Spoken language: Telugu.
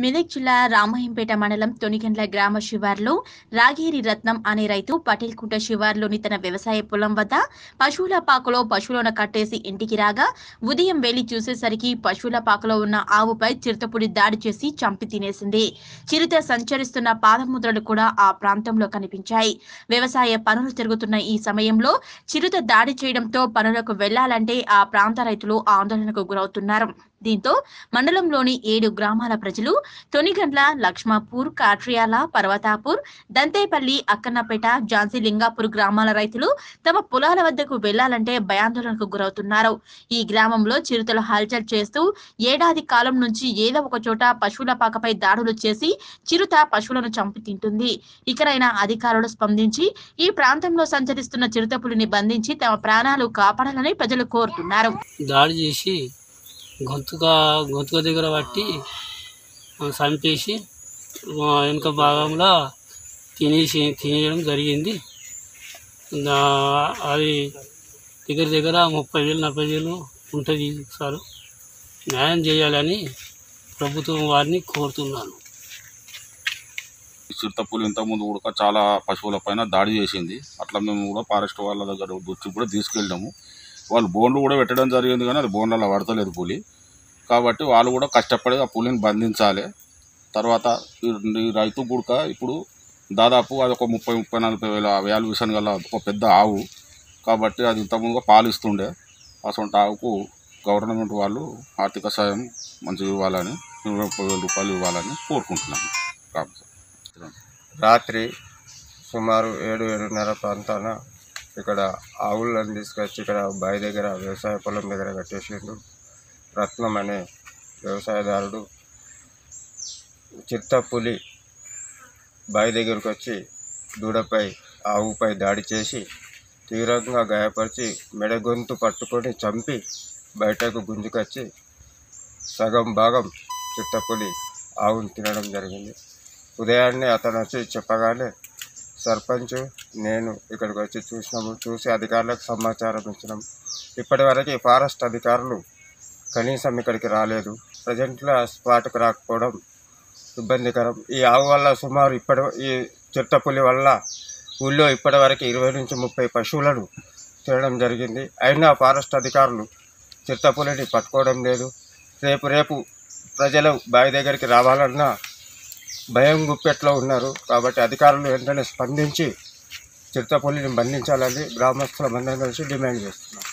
మెదక్ జిల్లా రామాయంపేట మండలం తొనిగండ్ల గ్రామ శివార్లో రాగేరి రత్నం అనే రైతు పటేల్కుంట శివార్లోని తన వ్యవసాయ పొలం వద్ద పశువుల పాకలో పశువులను కట్టేసి ఇంటికి రాగా ఉదయం వెళ్లి చూసేసరికి పశువుల పాకలో ఉన్న ఆవుపై చిరుతపుడి దాడి చేసి చంపి తినేసింది చిరుత సంచరిస్తున్న పాదముద్రలు కూడా ఆ ప్రాంతంలో కనిపించాయి వ్యవసాయ పనులు జరుగుతున్న ఈ సమయంలో చిరుత దాడి చేయడంతో పనులకు వెళ్లాలంటే ఆ ప్రాంత రైతులు ఆందోళనకు గురవుతున్నారు దీంతో మండలంలోని ఏడు గ్రామాల ప్రజలు తొనిగండ్ల లక్ష్మాపూర్ కాట్రియాల పర్వతాపూర్ దంతేపల్లి అక్కన్నపేట ఝాన్సీ లింగాపూర్ గ్రామాల రైతులు తమ పొలాల వద్దకు వెళ్లాలంటే భయాందోళనకు గురవుతున్నారు ఈ గ్రామంలో చిరుతలు హల్చల్ చేస్తూ ఏడాది కాలం నుంచి ఏదో ఒక చోట పశువుల పాకపై దాడులు చేసి చిరుత పశువులను చంపి తింటుంది ఇకనైనా అధికారులు స్పందించి ఈ ప్రాంతంలో సంచరిస్తున్న చిరుతపులిని బంధించి తమ ప్రాణాలు కాపాడాలని ప్రజలు కోరుతున్నారు దాడి చేసి గొంతుక గొంతుక దగ్గర పట్టి ఆ, చంపేసి ఆ, వెనుక భాగంలో తినేసి తినేయడం జరిగింది దా- అది దగ్గర దగ్గర ముప్పై వేలు నలభై వేలు ఉంటుంది సార్ న్యాయం చేయాలని ప్రభుత్వం వారిని కోరుతున్నాను చిరుతపులి ఇంతకుముందు కూడా చాలా పశువుల పైన దాడి చేసింది అట్లా మేము కూడా ఫారెస్ట్ వాళ్ళ దగ్గర దృష్టి కూడా తీసుకెళ్ళాము వాళ్ళు బోన్లు కూడా పెట్టడం జరిగింది కానీ అది బోన్లలో పడతలేదు పులి కాబట్టి వాళ్ళు కూడా కష్టపడి ఆ పులిని బంధించాలి తర్వాత ఈ ఈ రైతు గుడక ఇప్పుడు దాదాపు అది ఒక ముప్పై ముప్పై నలభై వేల వేల విషయం గల ఒక పెద్ద ఆవు కాబట్టి అది ఇంతకుముందుగా పాలిస్తుండే అసలు ఆవుకు గవర్నమెంట్ వాళ్ళు ఆర్థిక సాయం మంచిగా ఇవ్వాలని ఇరవై ముప్పై వేల రూపాయలు ఇవ్వాలని కోరుకుంటున్నాను కాబట్టి రాత్రి సుమారు ఏడు ఏడున్నర ప్రాంతాన ఇక్కడ ఆవులను తీసుకొచ్చి ఇక్కడ బావి దగ్గర వ్యవసాయ పొలం దగ్గర కట్టేసిండు రత్నం అనే వ్యవసాయదారుడు చిత్తపులి బావి దగ్గరకు వచ్చి దూడపై ఆవుపై దాడి చేసి తీవ్రంగా గాయపరిచి మెడ గొంతు పట్టుకొని చంపి బయటకు గుంజుకొచ్చి సగం భాగం చిత్తపులి ఆవును తినడం జరిగింది ఉదయాన్నే అతను వచ్చి చెప్పగానే సర్పంచ్ నేను ఇక్కడికి వచ్చి చూసినాము చూసి అధికారులకు సమాచారం ఇచ్చినాము ఇప్పటివరకు ఫారెస్ట్ అధికారులు కనీసం ఇక్కడికి రాలేదు ప్రజెంట్లో ఆ స్పాట్కు రాకపోవడం ఇబ్బందికరం ఈ ఆవు వల్ల సుమారు ఇప్పటి ఈ చిరుతపులి వల్ల ఊళ్ళో ఇప్పటివరకు ఇరవై నుంచి ముప్పై పశువులను తినడం జరిగింది అయినా ఫారెస్ట్ అధికారులు చిరుతపులిని పట్టుకోవడం లేదు రేపు రేపు ప్రజలు బావి దగ్గరికి రావాలన్నా భయం గుప్పెట్లో ఉన్నారు కాబట్టి అధికారులు వెంటనే స్పందించి చిరుతపులిని బంధించాలని గ్రామస్తుల మందరం కలిసి డిమాండ్ చేస్తున్నారు